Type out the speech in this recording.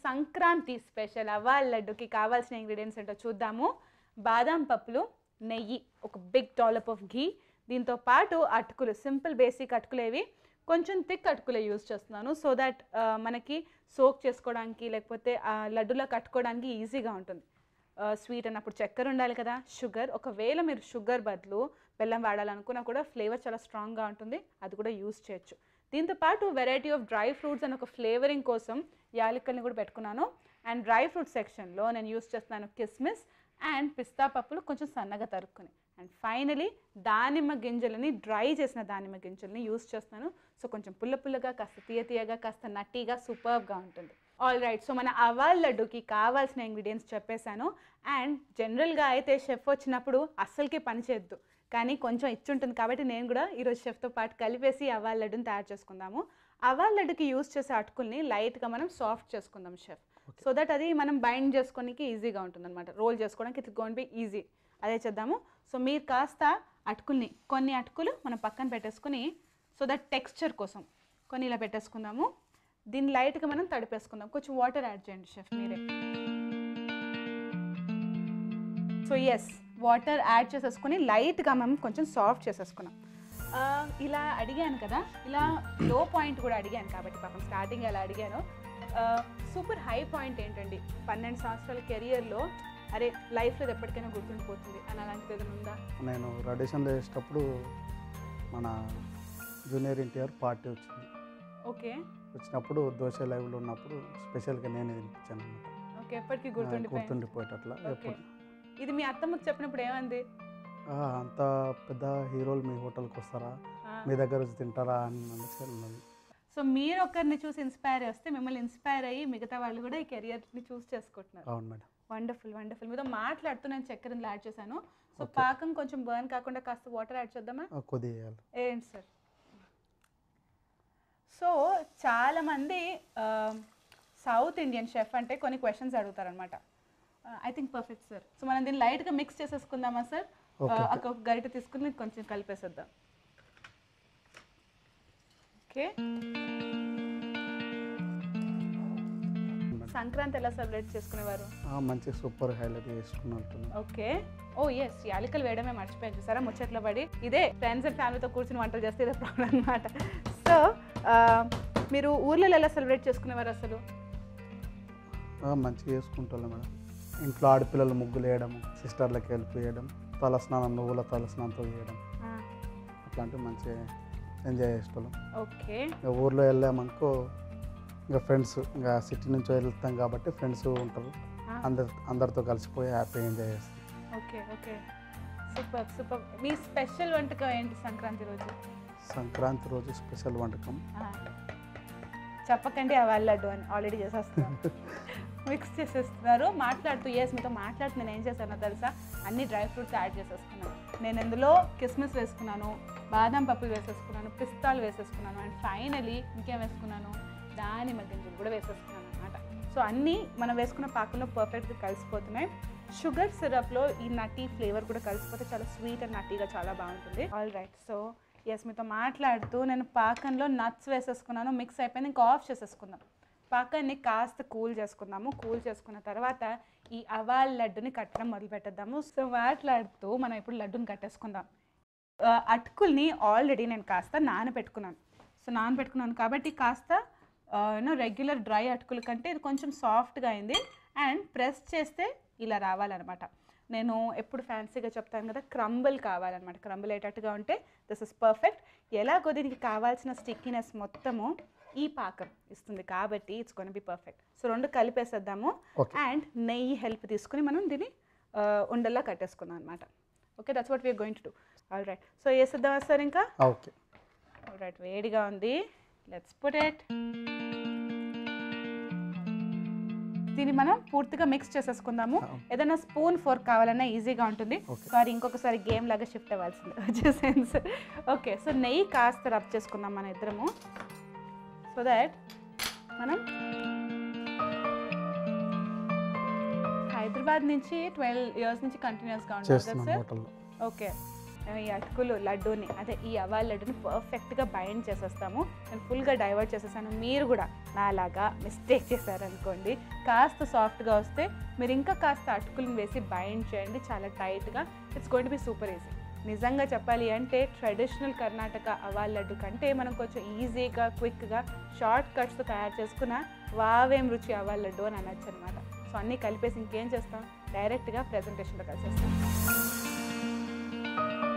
Sankranti special అవ్వాల లడ్డుకి కావాల్సిన ingredients ఏంటో చూద్దాము బాదాం పప్పులు నెయ్యి ఒక బిగ్ టాలప్ ఆఫ్ ఘీ దీంతో పాటు అటుకులు సింపుల్ బేసిక్ అటుకులేవి కొంచెం థిక్ అటుకులే యూజ్ చేస్తున్నాను సో దట్ మనకి సోక్ చేసుకోవడానికి లేకపోతే ఆ, లడ్డులా కట్టుకోవడానికి ఈజీగా ఉంటుంది స్వీట్ అన్నప్పుడు చక్కెర ఉండాలి కదా షుగర్ ఒకవేళ మీరు షుగర్ బదులు బెల్లం వాడాలనుకున్నా కూడా ఫ్లేవర్ చాలా స్ట్రాంగ్గా ఉంటుంది అది కూడా యూస్ చేయొచ్చు దీంతో పాటు variety of dry fruits and ఒక ఫ్లేవరింగ్ కోసం యాలక్కల్ని కూడా పెట్టుకున్నాను అండ్ డ్రై ఫ్రూట్ సెక్షన్లో నేను యూస్ చేస్తున్నాను కిస్మిస్ అండ్ పిస్తా పప్పులు కొంచెం సన్నగా తరుక్కుని అండ్ ఫైనలీ దానిమ్మ గింజలని డ్రై చేసిన దానిమ్మ గింజల్ని యూస్ చేస్తున్నాను సో కొంచెం పుల్ల పుల్లగా కాస్త తీయ తీయగా కాస్త నట్టీగా సూపర్గా ఉంటుంది ఆల్ రైట్ సో మన అవాల్ లడ్డుకి కావాల్సిన ఇంగ్రీడియంట్స్ చెప్పేశాను అండ్ జనరల్గా అయితే షెఫ్ వచ్చినప్పుడు అస్సలకి పని చేయొద్దు కానీ కొంచెం ఇచ్చుంటుంది కాబట్టి నేను కూడా ఈరోజు షెఫ్తో పాటు కలిపేసి అవాల్ లడ్డుని తయారు చేసుకుందాము అవాల్ లడ్డుకి యూస్ చేసే అటుకుల్ని లైట్గా మనం సాఫ్ట్ చేసుకుందాం షెఫ్ సో దట్ అది మనం బైండ్ చేసుకోనికి ఈజీగా ఉంటుంది అనమాట రోల్ చేసుకోవడానికి ఇట్ గోన్ బి ఈజీ అదే చేద్దాము సో మీరు కాస్త అటుకుల్ని కొన్ని అటుకులు మనం పక్కన పెట్టేసుకుని సో దట్ టెక్స్చర్ కోసం కొన్ని ఇలా పెట్టేసుకుందాము దీన్ని లైట్గా మనం తడిపేసుకుందాం కొంచెం వాటర్ యాడ్ చేయండి షెఫ్ మీరే సో ఎస్ వాటర్ యాడ్ చేసేసుకొని లైట్గా మనం కొంచెం సాఫ్ట్ చేసేసుకున్నాం ఆ, ఇలా అడిగాను కదా ఇలా లో పాయింట్ కూడా అడిగాను కాబట్టి పాపం స్టార్టింగ్ ఎలా అడిగాను సూపర్ హై పాయింట్ ఏంటండి పన్నెండు సంవత్సరాల కెరియర్లో అరే లైఫ్లో ఇది ఎప్పటికైనా గుర్తుండిపోతుంది అని అలాంటిది ఏదైనా ఉందా నేను రడేషన్లో వేసేటప్పుడు మన జూనియర్ ఎన్టీఆర్ పార్టీ వచ్చింది ఓకే వచ్చినప్పుడు దోశ లైవ్లో ఉన్నప్పుడు స్పెషల్గా నేనే తినిపించాను అనమాట ఓకే ఎప్పటికీ గుర్తుండిపోయింది గుర్తుండిపోయేటట్లా ఓకే ఎప్పుడు ఇది మీ అత్తమ్మకి చెప్పినప్పుడు ఏమంది "ఆ, అంత పెద్ద హీరోలు మీ హోటల్కి వస్తారా ఆ. మీ దగ్గర వచ్చి తింటారా అని అనేసి ఉన్నది సో మీరు ఒకరిని చూసి ఇన్స్పైర్ వస్తే మిమ్మల్ని ఇన్స్పైర్ అయ్యి మిగతా వాళ్ళు కూడా ఈ కెరియర్ని చూస్ చేసుకుంటున్నారు అవును మేడం వండర్ఫుల్ వండర్ఫుల్ మీతో మాట్లాడుతూ నేను చక్కెర ఇందులో యాడ్ చేశాను సో Okay. పాకం కొంచెం బర్న్ కాకుండా కాస్త వాటర్ యాడ్ చేద్దామా ఆ, కొద్దిగా వేయాలి ఏంటి సార్ సో చాలామంది సౌత్ ఇండియన్ షెఫ్ అంటే కొన్ని క్వశ్చన్స్ అడుగుతారనమాట I think perfect sir so మనం దీన్ని లైట్గా మిక్స్ చేసేసుకుందామా సార్ Okay, ఒక గరిట తీసుకుని కొంచెం కలిపేసేద్దాం ఓకే సంక్రాంతి ఎలా సెలబ్రేట్ చేసుకునేవారు ఆ, మంచి సూపర్ హైలైట్ చేసుకున్నట్టున్నాను ఓకే ఓ ఎస్ యాలకలు వేయడమే మర్చిపోయాను చూసారా ముచ్చట్లో పడి ఇదే ఫ్రెండ్స్ అండ్ ఫ్యామిలీతో కూర్చుని వంటలు చేస్తే ఇదే ప్రాబ్లం అనమాట సో మీరు ఊర్లలో ఎలా సెలబ్రేట్ చేసుకునేవారు అసలు ఆ, మంచిగా చేసుకుంటాను మేడం ఇంట్లో ఆడపిల్లలు ముగ్గులు వేయడం సిస్టర్లకి హెల్ప్ చేయడం తలస్నానం నువ్వుల తలస్నానంతో చేయడం అట్లాంటివి మంచిగా ఎంజాయ్ చేసేవాళ్ళం ఓకే ఇంకా ఊర్లో వెళ్ళామనుకో ఇంకా ఫ్రెండ్స్ ఇంకా సిటీ నుంచి వెళ్తాం కాబట్టి ఫ్రెండ్స్ ఉంటారు అందరు అందరితో కలిసిపోయి హ్యాపీగా ఎంజాయ్ చేస్తాం ఓకే ఓకే సూపర్ సూపర్ మీ స్పెషల్ వంటకం ఏంటి సంక్రాంతి రోజు సంక్రాంతి రోజు స్పెషల్ వంటకం ఆ. చెప్పకండి ఆ వాళ్ళ లడ్డు అని ఆల్రెడీ చేసేస్తున్నారు మిక్స్ చేసేస్తున్నారు మాట్లాడుతూ ఎస్ మీతో మాట్లాడుతూ నేను ఏం చేశానో తెలుసా అన్ని డ్రై ఫ్రూట్స్ యాడ్ చేసేసుకున్నాను నేను ఇందులో కిస్మిస్ వేసుకున్నాను బాదం పప్పులు వేసేసుకున్నాను పిస్తాలు వేసేసుకున్నాను అండ్ ఫైనలీ ఇంకేం వేసుకున్నాను దానిమ్మ గింజలు కూడా వేసేసుకున్నాను అనమాట సో అన్నీ మనం వేసుకున్న పాకంలో పర్ఫెక్ట్గా కలిసిపోతున్నాయి షుగర్ సిరప్లో ఈ నటీ ఫ్లేవర్ కూడా కలిసిపోతే చాలా స్వీట్ అండ్ నటీగా చాలా బాగుంటుంది ఆల్ రైట్ సో ఎస్ మీతో మాట్లాడుతూ నేను పాకంలో నట్స్ వేసేసుకున్నాను మిక్స్ అయిపోయింది ఇంకా ఆఫ్ చేసేసుకుందాం పాకాన్ని కాస్త కూల్ చేసుకుందాము కూల్ చేసుకున్న తర్వాత ఈ అవాల్ లడ్డుని కట్టడం మొదలు పెట్టేద్దాము సో మాట్లాడుతూ మనం ఇప్పుడు లడ్డుని కట్టేసుకుందాం ఆ, అటుకుల్ని ఆల్రెడీ నేను కాస్త నానబెట్టుకున్నాను సో నానబెట్టుకున్నాను కాబట్టి కాస్త యూనో రెగ్యులర్ డ్రై అటుకుల కంటే ఇది కొంచెం సాఫ్ట్గా అయింది అండ్ ప్రెస్ చేస్తే ఇలా రావాలన్నమాట నేను ఎప్పుడు ఫ్యాన్సీగా చెప్తాను కదా క్రంబుల్ కావాలన్నమాట క్రంబుల్ అయ్యేటట్టుగా ఉంటే దిస్ ఇస్ పర్ఫెక్ట్ ఎలాగో దీనికి కావాల్సిన స్టిక్కినెస్ మొత్తము ఈ పాకం ఇస్తుంది కాబట్టి ఇట్స్ కొన్ బి పర్ఫెక్ట్ సో రెండు కలిపేసేద్దాము Okay. అండ్ నెయ్యి హెల్ప్ తీసుకుని మనం దీన్ని ఆ, ఉండల్లా కట్టేసుకుందాం అనమాట okay that's what we're going to do all right so వేసేద్దామా సార్ ఇంకా ఓకే ఆల్ రైట్ వేడిగా ఉంది లెట్స్ పుట్ ఇట్ దీన్ని మనం పూర్తిగా మిక్స్ చేసేసుకుందాము అవును. ఏదైనా స్పూన్ ఫోర్క్ కావాలన్నా ఈజీగా ఉంటుంది Okay. సారీ ఇంకొకసారి గేమ్ లాగా షిఫ్ట్ అవ్వాల్సింది వచ్చేసాను సార్ ఓకే సో నెయ్యి కాస్త రబ్ చేసుకుందాం మన ఇద్దరము సో దాట్ మనం హైదరాబాద్ నుంచి ట్వెల్వ్ ఇయర్స్ నుంచి కంటిన్యూస్గా ఉంటారు కదా చేస్తున్నాం సార్ హోటల్లో ఓకే మేము ఈ అటుకులు లడ్డూని అదే ఈ అవాల్ లడ్డూని పర్ఫెక్ట్గా బైండ్ చేసేస్తాము నేను ఫుల్గా డైవర్ట్ చేసేసాను మీరు కూడా నాలాగా మిస్టేక్ చేశారనుకోండి కాస్త సాఫ్ట్గా వస్తే మీరు ఇంకా కాస్త అటుకులను వేసి బైండ్ చేయండి చాలా టైట్గా it's going be super easy నిజంగా చెప్పాలి అంటే ట్రెడిషనల్ కర్ణాటక అవాల్ లడ్డు కంటే మనం కొంచెం ఈజీగా క్విక్గా షార్ట్ కట్స్తో తయారు చేసుకున్న వావేం రుచి అవాల్ లడ్డు అని అనొచ్చు అనమాట సో అన్నీ కలిపేసి ఇంకేం చేస్తాం డైరెక్ట్గా ప్రజెంటేషన్లో కలిసేస్తాం